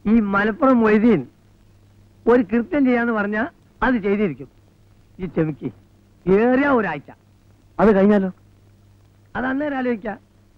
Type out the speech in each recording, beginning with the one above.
ഈ മലപ്പുറം മൊയ്തീൻ ഒരു കൃത്യം ചെയ്യാന്ന് പറഞ്ഞാൽ അത് ചെയ്തിരിക്കും ഈ ചെമിക്ക് ഏറിയ ഒരാഴ്ച അത് കഴിഞ്ഞാലോ അത് അന്നേരം ആലോചിക്കാം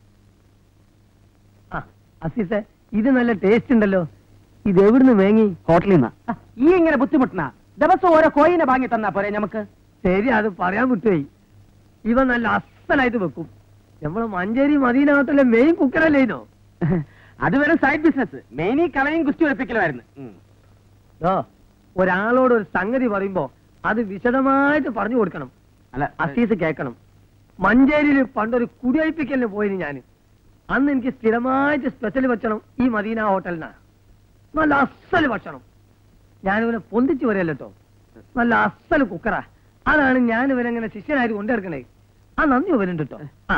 ആ അസീസെ ഇത് നല്ല ടേസ്റ്റ് ഉണ്ടല്ലോ ഇത് എവിടുന്ന് വേങ്ങി ഹോട്ടലിൽ നിന്നാ ഈ ഇങ്ങനെ ബുദ്ധിമുട്ടണ ദിവസം ഓരോ കോയിനെ വാങ്ങി തന്നാ പോരെ നമുക്ക് ശരി അത് പറയാൻ വിട്ടുപോയി ഇവ നല്ല അസലായിട്ട് വെക്കും നമ്മളെ മഞ്ചേരി മദീനകത്തുള്ള മെയിൻ കുക്കറല്ലേ ഇതോ അത് വെറും സൈഡ് ബിസിനസ് മെയിനി കളയും കുസ്തി വെപ്പിക്കലുമായിരുന്നു ഓ ഒരാളോട് ഒരു സംഗതി പറയുമ്പോ അത് വിശദമായിട്ട് പറഞ്ഞു കൊടുക്കണം അല്ല അസീസ് കേൾക്കണം മഞ്ചേരിയിൽ പണ്ടൊരു കുടിയൊഴിപ്പിക്കലിന് പോയിന് ഞാൻ അന്ന് എനിക്ക് സ്ഥിരമായിട്ട് സ്പെഷ്യൽ ഭക്ഷണം ഈ മദീന ഹോട്ടലിനാണ് നല്ല അസൽ ഭക്ഷണം ഞാനിവനെ പൊന്തിച്ചു വരല്ലോ നല്ല അസൽ കുക്കറാ അതാണ് ഞാൻ ഇവനെങ്ങനെ ശിഷ്യനായിട്ട് കൊണ്ടെടുക്കണേ ആ നന്ദി ഇവനുണ്ട് കേട്ടോ ആ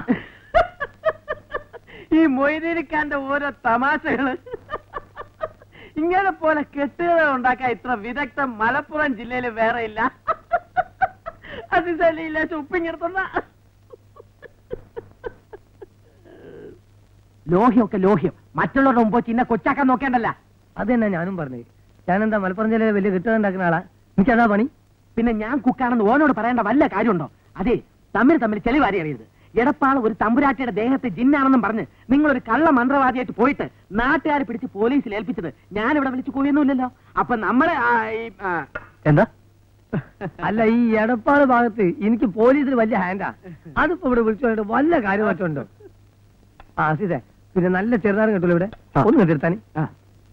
ഈ മൊയ്തീനിക്കാന്റെ ഓരോ തമാശകള് ഇങ്ങനെ പോലെ കെട്ടുകഥ ഉണ്ടാക്കാൻ ഇത്ര വിദഗ്ധം മലപ്പുറം ജില്ലയിൽ വേറെ ഇല്ല അതില്ല ഉപ്പിങ്ങിടത്തുന്ന ലോഹ്യമൊക്കെ ലോഹ്യം മറ്റുള്ളവരുടെ മുമ്പ് ചിന്ന കൊച്ചാക്കാൻ നോക്കേണ്ടല്ല അത് തന്നെ ഞാനും പറഞ്ഞത് ഞാനെന്താ മലപ്പുറം ജില്ലയിലെ വലിയ കെട്ടിടം ഉണ്ടാക്കുന്ന ആളാ എനിക്കതാ പണി പിന്നെ ഞാൻ കുക്കാണെന്ന് ഓനോട് പറയേണ്ട വല്ല കാര്യമുണ്ടോ അതെ തമ്മിൽ തമ്മിൽ ചെളിവാരി അറിയരുത് എടപ്പാൾ ഒരു തമ്പുരാട്ടിയുടെ ദേഹത്തെ ജിന്നാണെന്നും പറഞ്ഞ് നിങ്ങൾ ഒരു കള്ള മന്ത്രവാദിയായിട്ട് പോയിട്ട് നാട്ടുകാരെ പിടിച്ച് പോലീസിൽ ഏൽപ്പിച്ചത് ഞാൻ ഇവിടെ വിളിച്ചു കൂയൊന്നുമില്ലല്ലോ അപ്പൊ നമ്മളെ ആ, ഈ, ആ, എന്താ അല്ല ഈ എടപ്പാട് ഭാഗത്ത് എനിക്ക് പോലീസിൽ വലിയ ഹാൻഡാ അതിപ്പോ ഇവിടെ വിളിച്ചു പറഞ്ഞിട്ട് വല്ല കാര്യം മറ്റുണ്ടോ ആ സീതേ പിന്നെ നല്ല ചെറുതാരം കിട്ടുമല്ലോ ഇവിടെ ആ. ഒന്ന് കെട്ടിരുത്താനി ആ.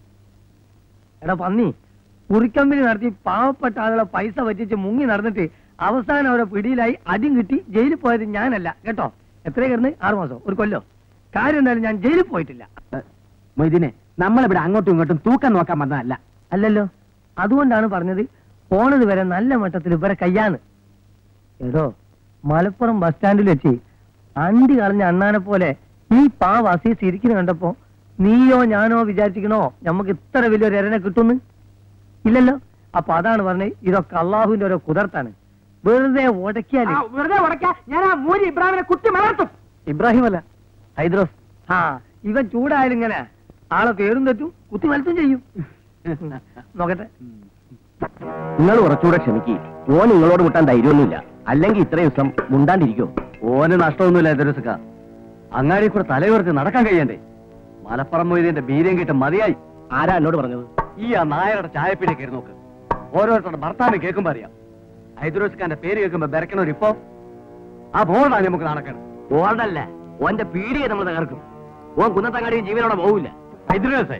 എടാ പന്നി കുറിക്കമ്പനി നടത്തി പാവപ്പെട്ട ആളുകളെ പൈസ പറ്റിച്ച് മുങ്ങി നടന്നിട്ട് അവസാനം അവരെ പിടിയിലായി അടിയും കിട്ടി ജയിലിൽ പോയത് ഞാനല്ല കേട്ടോ എത്ര കിടന്ന് ആറു മാസം ഒരു കൊല്ലോ കാര്യം എന്തായാലും ഞാൻ ജയിലിൽ പോയിട്ടില്ല മൊയ്തീനെ നമ്മളിവിടെ അങ്ങോട്ടും ഇങ്ങോട്ടും തൂക്കം നോക്കാൻ വന്നതല്ല അല്ലല്ലോ അതുകൊണ്ടാണ് പറഞ്ഞത് പോണത് വരെ നല്ല മട്ടത്തിൽ ഇവരെ കയ്യാന്ന് എടോ മലപ്പുറം ബസ് സ്റ്റാൻഡിൽ വെച്ച് അണ്ടി കളഞ്ഞ അണ്ണാനെ പോലെ ഈ പാവ അസീസ് ഇരിക്കുന്നു കണ്ടപ്പോ നീയോ ഞാനോ വിചാരിച്ചിക്കണോ നമുക്ക് ഇത്ര വലിയൊരു എരനെ കിട്ടുന്നു ഇല്ലല്ലോ അപ്പൊ അതാണ് പറഞ്ഞത് ഇതൊക്കെ അള്ളാഹുവിന്റെ ഓരോ കുതിർത്താണ് വെറുതെ ഉടക്കിയാല് ആ, വെറുതെ ഉടക്കാൻ ഞാൻ ആ മൂരി ഇബ്രാഹിമിനെ കുത്തി മലർത്തും ഇബ്രാഹിം അല്ല ഹൈദ്രോസ് ആ ഇവൻ ചൂടായാലും ഇങ്ങനെ ആളെ പേരും തെറ്റും കുത്തി മലത്തും ചെയ്യും നോക്കട്ടെ നിങ്ങൾ കുറച്ചുകൂടെ ക്ഷമിക്ക് ഓൻ നിങ്ങളോട് മുട്ടാൻ ധൈര്യമൊന്നുമില്ല അല്ലെങ്കിൽ ഇത്രയും ദിവസം മുണ്ടാണ്ടിരിക്കോ ഓന് നഷ്ടമൊന്നുമില്ല എതിരസുക്ക അങ്ങാടി കൂടെ തലയുയർത്തി നടക്കാൻ കഴിയണ്ടേ മലപ്പുറം മൊയ്തീന്റെ ബീര്യം കിട്ട മതിയായി ആരാ എന്നോട് പറഞ്ഞത് ഈ ആ നായരുടെ ചായപ്പിനെ കയറി നോക്ക് ഓരോരുത്തരുടെ ഭർത്താവിനെ കേൾക്കുമ്പോ അറിയാം ഹൈദ്രോസ്ഖാന്റെ പേര് കേൾക്കുമ്പോ ബെരക്കണ ഇപ്പോ ആ ബോർഡാണ് നമുക്ക് നടക്കണം ബോർഡല്ല ഓന്റെ പീടിയെ നമ്മൾ തകർക്കും ഓൻ കുന്നത്തങ്ങാടിയും ജീവനോടെ പോവില്ല ഹൈദ്രോസേ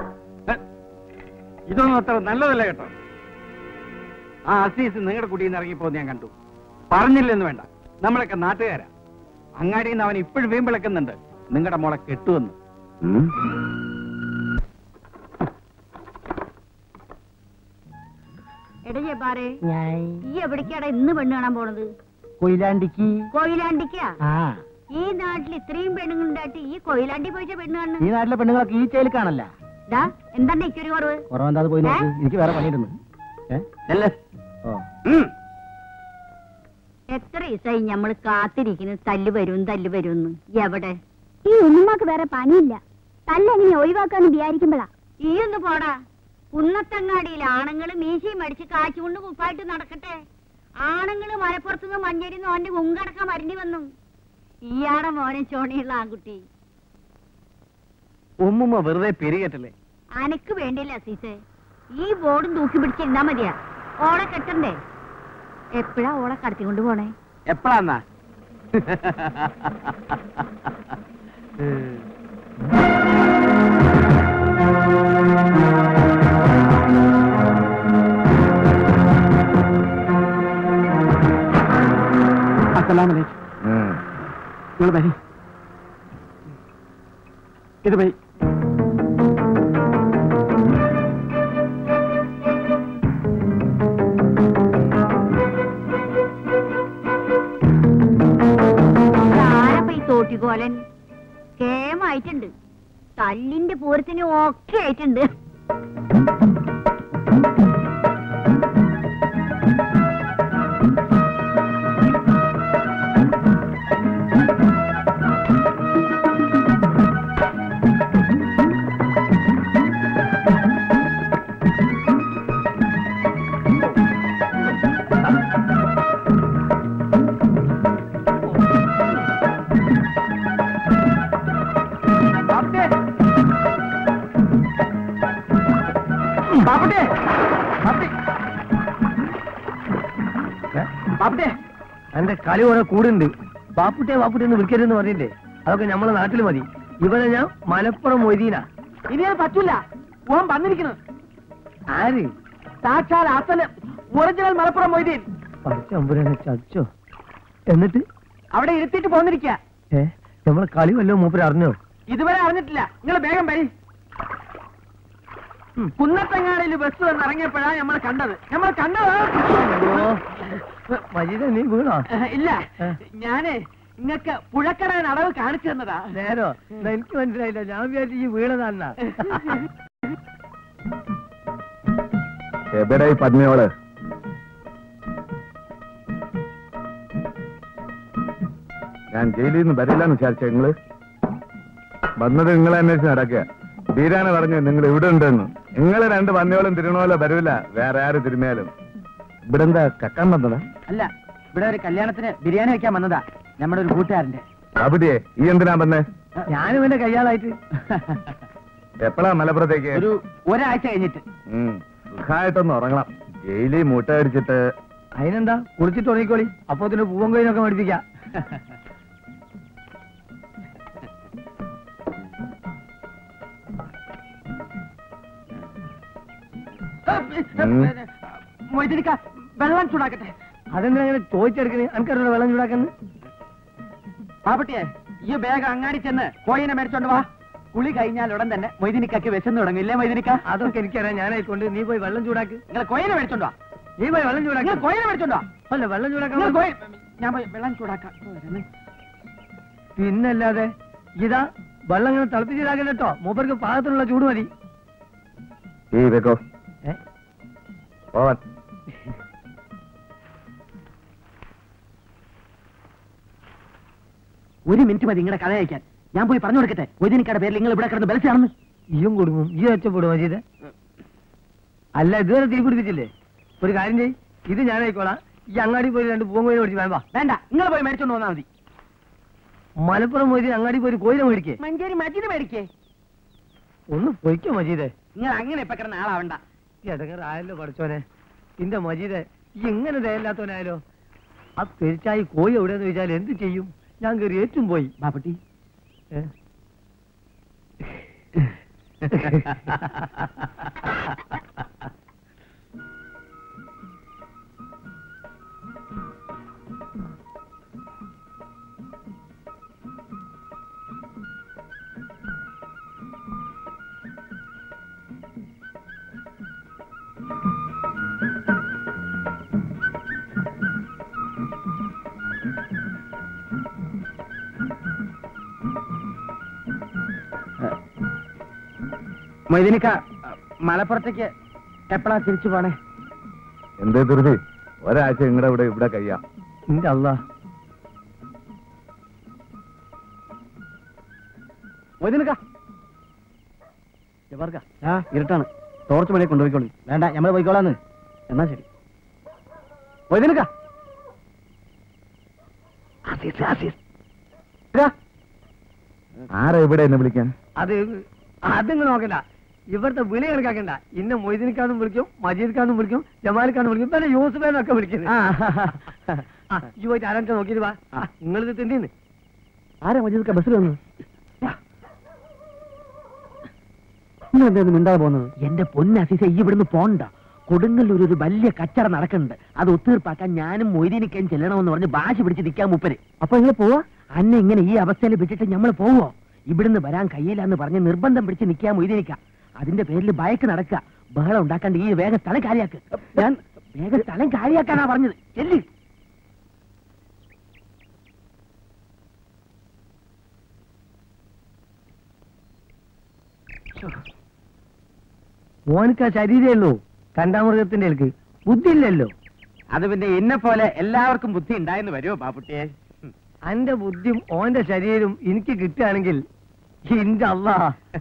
ഇതൊന്നും അത്ര നല്ലതല്ല കേട്ടോ ആ അസീസ് നിങ്ങളുടെ കുടിയിൽ നിന്ന് ഇറങ്ങിപ്പോ ഞാൻ കണ്ടു പറഞ്ഞില്ലെന്ന് വേണ്ട നമ്മളൊക്കെ നാട്ടുകാരാ അങ്ങാടിയിൽ നിന്ന് അവൻ ഇപ്പോഴും വീമ്പിളക്കുന്നുണ്ട് നിങ്ങളുടെ മോളെ കെട്ടുവന്ന് എടാ ജപ്പാറേ ഈ എവിടേക്കാടാ ഇന്ന് പെണ്ണ് കാണാൻ പോണത് കൊയിലാണ്ടിക്ക് കൊയിലാണ്ടിക്കാ ആ ഈ നാട്ടിൽ ഇത്രയും പെണ്ണുങ്ങളുണ്ടായിട്ട് ഈ കൊയിലാണ്ടി പോയിച്ച പെണ്ണ് ഈ കാണുന്നു നാട്ടിലെ പെണ്ണുങ്ങളൊക്കെ ഈ ചേല് കാണല്ല ഡാ എന്താണ് ഇക്കൊരു കുറവ് കുറവെന്താ പോയി നോക്ക് എനിക്ക് വേറെ പണിയിടുന്നു ഏ ഓ എത്ര ദിവസമായി ഞമ്മള് കാത്തിരിക്കുന്നു തല്ല് വരും തല്ല് വരും എവിടെ ഈ ഉമ്മാക്ക് വേറെ പണിയില്ല തല്ലെങ്ങനെ ഒഴിവാക്കാന്ന് വിചാരിക്കുമ്പോഴാ ഈ ഒന്ന് പോടാ കുന്നത്തങ്ങാടിയിൽ ആണുങ്ങള് മീശയും അടിച്ച് കാച്ചുകൊണ്ട് കുപ്പായിട്ട് നടക്കട്ടെ ആണുങ്ങള് മലപ്പുറത്തുനിന്ന് മഞ്ഞരിന്ന് ഓന്റെ മുങ്കടക്കാൻ വരണ്ടി വന്നു ഈയാടെ മോനെ ചോണിയുള്ള ആൺകുട്ടി ഉമ്മുമ്മ വെറുതെ പെരുകേറ്റല്ലേ അനക്ക് വേണ്ടില്ല സീസേ ഈ ബോർഡും തൂക്കി പിടിച്ചിരുന്നാ മതിയാ ഓളെ കെട്ടണ്ടേ എപ്പോഴാ ഓളെ കടത്തിക്കൊണ്ട് പോണേ എപ്പോഴാന്നാ അസലാമലൈക്കും നിങ്ങൾ വരി ഇത് വരി ആരപ്പ ഈ തോട്ടിക്കോലൻ കേമായിട്ടുണ്ട് തല്ലിന്റെ പൂരത്തിന് ഒക്കെ ആയിട്ടുണ്ട് എന്റെ കളി കുറെ കൂടുണ്ട് ബാപ്പുട്ടെ ബാപ്പുട്ടെ എന്ന് വിളിക്കരുതെന്ന് പറഞ്ഞില്ലേ അതൊക്കെ നമ്മളെ നാട്ടിൽ മതി ഇവിടെ ഞാൻ മലപ്പുറം മൊയ്തീന ഇനി അത് പറ്റൂല ഓൻ വന്നിരിക്കുന്നു ആര് സാക്ഷാൽ അസല് ഒറിജിനൽ മലപ്പുറം മൊയ്തീൻ പഠിച്ചമ്പുരനെ ചച്ചോ എന്നിട്ട് അവിടെ ഇരുത്തിയിട്ട് പോന്നിരിക്കുക ഏ നമ്മളെ കളി വല്ലോ മൂപ്പര് അറിഞ്ഞോ ഇതുവരെ അറിഞ്ഞിട്ടില്ല നിങ്ങൾ വേഗം വരി കുന്നത്തങ്ങാടിയിൽ ബസ് വന്ന് ഇറങ്ങിയപ്പോഴാ നമ്മൾ കണ്ടത് നമ്മൾ കണ്ടത് അയ്യോ. മജീദ നീ വീണോ ഏഹ്, ഇല്ല ഏ? ഞാന് ഇങ്ങക്ക് പുഴക്കടൻ അടവ് കാണിച്ചു തന്നതാ നേരോ എന്നാ എനിക്ക് മനസ്സിലായില്ല ഞാൻ വിചാരിച്ചു ഈ വീണതാന്നാ എവിടെ ഈ പത്നിയോള് ഞാൻ ജയിലിൽ നിന്ന് വരില്ലെന്ന് വിചാരിച്ച നിങ്ങള് വന്നത് നിങ്ങളെ അന്വേഷിച്ച് നടക്കുക തീരാനെ പറഞ്ഞു നിങ്ങൾ ഇവിടെ ഉണ്ടെന്ന് നിങ്ങൾ രണ്ട് പന്നിയോളും തിരുണോലോ വരൂല വേറെ ആര് തിരുമേലും ഇവിടെ എന്താ കക്കാൻ വന്നതാ അല്ല ഇവിടെ ഒരു കല്യാണത്തിന് ബിരിയാണി വെക്കാൻ വന്നതാ നമ്മുടെ ഒരു കൂട്ടുകാരന്റെ അവിടെയെ ഈ എന്തിനാ വന്നേ ഞാനും എന്റെ കയ്യാളായിട്ട് എപ്പോഴാ മലപ്പുറത്തേക്ക് ഒരു ഒരാഴ്ച കഴിഞ്ഞിട്ട് ഉം, സുഖായിട്ടൊന്ന് ഉറങ്ങണം ജയിലിൽ മൂട്ട അടിച്ചിട്ട് അതിനെന്താ കുളിച്ചിട്ട് ഉറങ്ങിക്കോളി അപ്പൊ തന്നെ പൂവൻ കോയിനൊക്കെ മേടിപ്പിക്കാം മൊയ്തിരിക്ക വെള്ളം ചൂടാക്കട്ടെ അതെന്താ അങ്ങനെ ചോദിച്ചെടുക്കണേ എനിക്കറിയില്ല വെള്ളം ചൂടാക്കുന്നു പാപ്പട്ടിയെ ഈ ബാഗ് അങ്ങാടി ചെന്ന് കോയിനെ മേടിച്ചോണ്ട് വാ കുളി കഴിഞ്ഞാൽ ഉടൻ തന്നെ മൊയ്തിനിക്കക്ക് വിശന്ന് തുടങ്ങും ഇല്ലേ മൊയ്തിനിക്ക അതൊക്കെ എനിക്കറിയാം ഞാനായിക്കൊണ്ട് നീ പോയി വെള്ളം ചൂടാക്ക് നിങ്ങൾ കോയിനെ മേടിച്ചോണ്ട് വാ നീ പോയി വെള്ളം നിങ്ങൾ ചൂടാക്ക് കോയിനെ മേടിച്ചോണ്ട് വാ അല്ല വെള്ളം നിങ്ങൾ ചൂടാക്കാൻ കോയി- ഞാൻ പോയി വെള്ളം ചൂടാക്കാം പിന്നല്ലാതെ ഇതാ വെള്ളം ഇങ്ങനെ തിളപ്പിച്ചിടാക്കണ്ട കേട്ടോ മൂപ്പർക്ക് പാകത്തിനുള്ള ചൂട് മതി ഈ വെക്കോ ഏ? പോവാൻ ഒരു മിനിറ്റ് മതി നിങ്ങളുടെ കഥ അയക്കാൻ ഞാൻ പോയി പറഞ്ഞു കൊടുക്കട്ടെ മൊയ്തിനിക്കയുടെ പേരിൽ നിങ്ങൾ ഇവിടെ കിടന്ന് ബലച്ചാണെന്ന് ഈയും കൊടുക്കും ഈ ഒച്ചപ്പെടും മജീദ് അല്ല ഇതുവരെ തീ പിടിപ്പിച്ചില്ലേ ഒരു കാര്യം ചെയ് ഇത് ഞാനായിക്കോളാം ഈ അങ്ങാടി പോയി രണ്ട് പൂവൻ കോയിനെ മേടിച്ച് വേണ്ട വേണ്ട നിങ്ങൾ പോയി മേടിച്ചോണ്ട് വന്നാൽ മതി മലപ്പുറം പോയി അങ്ങാടി പോയി ഒരു കോയിനെ മേടിക്കേ മഞ്ചേരി മജീദ് മേടിക്കേ ഒന്ന് പൊയ്ക്കോ മജീദേ നിങ്ങൾ അങ്ങനെ ഇപ്പൊ കിടന്ന ആളാവണ്ട ഈ ഇടങ്ങറായല്ലോ പഠിച്ചോനെ ഇന്റെ മജീദ് ഈ ഇങ്ങനെ ദയല്ലാത്തവനായാലോ ആ പെരിച്ചായി കോഴി എവിടെയെന്ന് ചോദിച്ചാൽ എന്ത് ചെയ്യും ഞാൻ കയറി ഏറ്റും പോയി ബാപ്പട്ടി ഏ? മൊയ്തിനിക്ക മലപ്പുറത്തേക്ക് എപ്പോഴാ തിരിച്ചു പോണേ എന്തേ ധൃതി ഒരാഴ്ച നിങ്ങളുടെ ഇവിടെ ഇവിടെ കഴിയാം ഇന്റെ അല്ലാ മൊയ്തിനിക്ക ആ ഇരുട്ടാണ് ടോർച്ച് മണി കൊണ്ടുപോയിക്കോളൂ വേണ്ട ഞമ്മൾ പോയിക്കോളാന്ന് എന്നാ ശരി മൊയ്തിനിക്ക ആരാ ഇവിടെ എന്നെ വിളിക്കാൻ അത് അതിങ്ങ് നോക്കണ്ട ഇവിടുത്തെ വിളി കണക്കാക്കണ്ട ഇന്നെ മൊയ്തീനിക്കാന്നും വിളിക്കും മജീദ്ക്കാന്നും വിളിക്കും ജമാലിക്കാന്നും വിളിക്കും പിന്നെ യൂസുഫേനൊക്കെ വിളിക്കുന്നത് ആ, ഈ പോയിട്ട് ആരാച്ച നോക്കിയിട്ട് വാ നിങ്ങളിത് തിന്നീന്ന് ആരാ മജീദ് ബസ്സിൽ വന്നു നിങ്ങൾ എന്താ മിണ്ടാതെ പോകുന്നത് എന്റെ പൊന്ന അസീസ ഈ ഇവിടുന്ന് പോണ്ട കൊടുങ്ങല്ലൂർ ഒരു വലിയ കച്ചറ നടക്കുന്നുണ്ട് അത് ഒത്തീർപ്പാക്കാൻ ഞാനും മൊയ്തീനിക്കാൻ ചെല്ലണമെന്ന് പറഞ്ഞ് ഭാഷ പിടിച്ച് നിൽക്കാൻ മൂപ്പര് അപ്പൊ നിങ്ങൾ പോവാ അന്നെ ഇങ്ങനെ ഈ അവസ്ഥയിൽ വിട്ടിട്ട് നമ്മൾ പോവോ ഇവിടുന്ന് വരാൻ കഴിയില്ല പറഞ്ഞ് നിർബന്ധം പിടിച്ച് നിൽക്കാൻ മൊയ്തീനിക്ക അതിന്റെ പേരിൽ ഭയക്ക് നടക്കുക ബഹളം ഉണ്ടാക്കാണ്ട് ഈ വേഗം സ്ഥലം കാര്യാക്ക് ഞാൻ വേഗം സ്ഥലം കാര്യാക്കാനാ പറഞ്ഞത് ചെല്ലി ഓനക്ക് ആ ശരീരമേ ഉള്ളൂ കണ്ടാമൃഗത്തിന്റെ ഇടയ്ക്ക് ബുദ്ധി ഇല്ലല്ലോ അത് പിന്നെ എന്നെ പോലെ എല്ലാവർക്കും ബുദ്ധി ഉണ്ടായെന്ന് വരുമോ ബാപ്പുട്ടിയെ അന്റെ ബുദ്ധിയും ഓന്റെ ശരീരവും എനിക്ക് കിട്ടുകയാണെങ്കിൽ ഇന്റെ അള്ളാ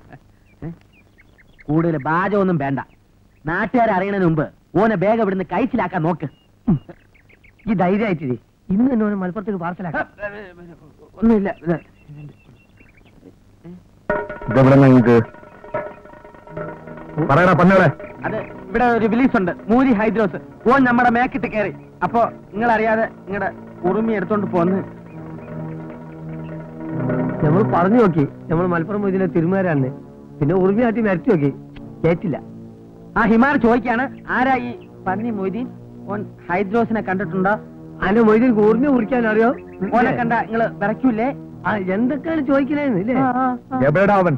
കൂടുതൽ ബാജമൊന്നും വേണ്ട നാട്ടുകാരെ അറിയണതിന് മുമ്പ് ഓനെ വേഗം ഇവിടുന്ന് കഴിച്ചിലാക്കാൻ നോക്ക് ഈ ധൈര്യമായിട്ടില്ലേ ഇന്ന് തന്നെ ഓനെ മലപ്പുറത്തേക്ക് പാർസലാക്കാം ഒന്നുമില്ല ഇത് ഇതെവിടെ നിങ്ങൾക്ക് പറയടാ പന്നോളെ അത് ഇവിടെ ഒരു വിലീസ് ഉണ്ട് മൂരി ഹൈദ്രോസ് ഓൻ നമ്മുടെ മേക്കിട്ട് കയറി അപ്പോ നിങ്ങൾ അറിയാതെ നിങ്ങളുടെ ഉറുമി എടുത്തോണ്ട് പോന്ന് നമ്മൾ പറഞ്ഞു നോക്കി നമ്മൾ മലപ്പുറം മൊയ്തീനെ തിരുമാരാണ് പിന്നെ ഉറുമിയാട്ടി വരച്ചു നോക്കി കേറ്റില്ല ആ ഹിമാർ ചോദിക്കാണ് ആരാ ഈ പന്നി മൊയ്തീൻ ഓൻ ഹൈദ്രോസിനെ കണ്ടിട്ടുണ്ടോ അന്റെ മൊയ്തീൻ ഉറുമി കുറിക്കാൻ അറിയോ ഓനെ കണ്ട നിങ്ങള് വിറയ്ക്കൂലേ ആ എന്തൊക്കെയാണ് ചോദിക്കണേന്ന് ഇല്ലേ എവിടെടാ അവൻ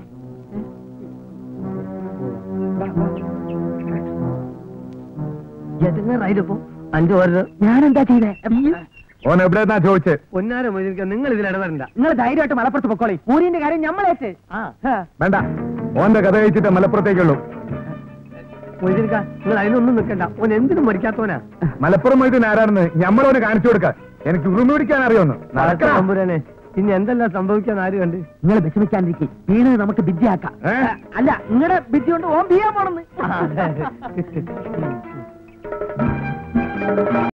എതെങ്ങാറായില്ലപ്പോ അഞ്ചു ഓരോ ഞാനെന്താ ചെയ്തേ ഓൻ എവിടെന്നാ ചോദിച്ചേ പൊന്നാര മൊയ്തീൻ നിങ്ങൾ ഇതിൽ ഇടപെടണ്ട നിങ്ങൾ ധൈര്യമായിട്ട് മലപ്പുറത്ത് പൊക്കോളി പൂരിന്റെ കാര്യം ഞമ്മളേറ്റ് ആ വേണ്ട ഓന്റെ കഥ കഴിച്ചിട്ട് മലപ്പുറത്തേക്കുള്ളൂ മൊയ്തീൻക നിങ്ങൾ അതിനൊന്നും നിൽക്കണ്ട ഓൻ എന്തിനും മടിക്കാത്തവനാ മലപ്പുറം മൊയ്തീൻ ആരാണെന്ന് ഞമ്മളോന് കാണിച്ചു കൊടുക്ക എനിക്ക് ഉറുമി പിടിക്കാൻ അറിയോന്ന് നടക്കടാ. തമ്പുരാനെ ഇനി എന്തെല്ലാം സംഭവിക്കാൻ ആര് കണ്ട് നിങ്ങൾ വിഷമിക്കാണ്ടിരിക്കും വീണ് നമുക്ക് ബിദ്യയാക്കാം ഏ? അല്ല നിങ്ങളുടെ ബിദ്യ കൊണ്ട് ഓം ചെയ്യാൻ പോണെന്ന് ആ, അതെ.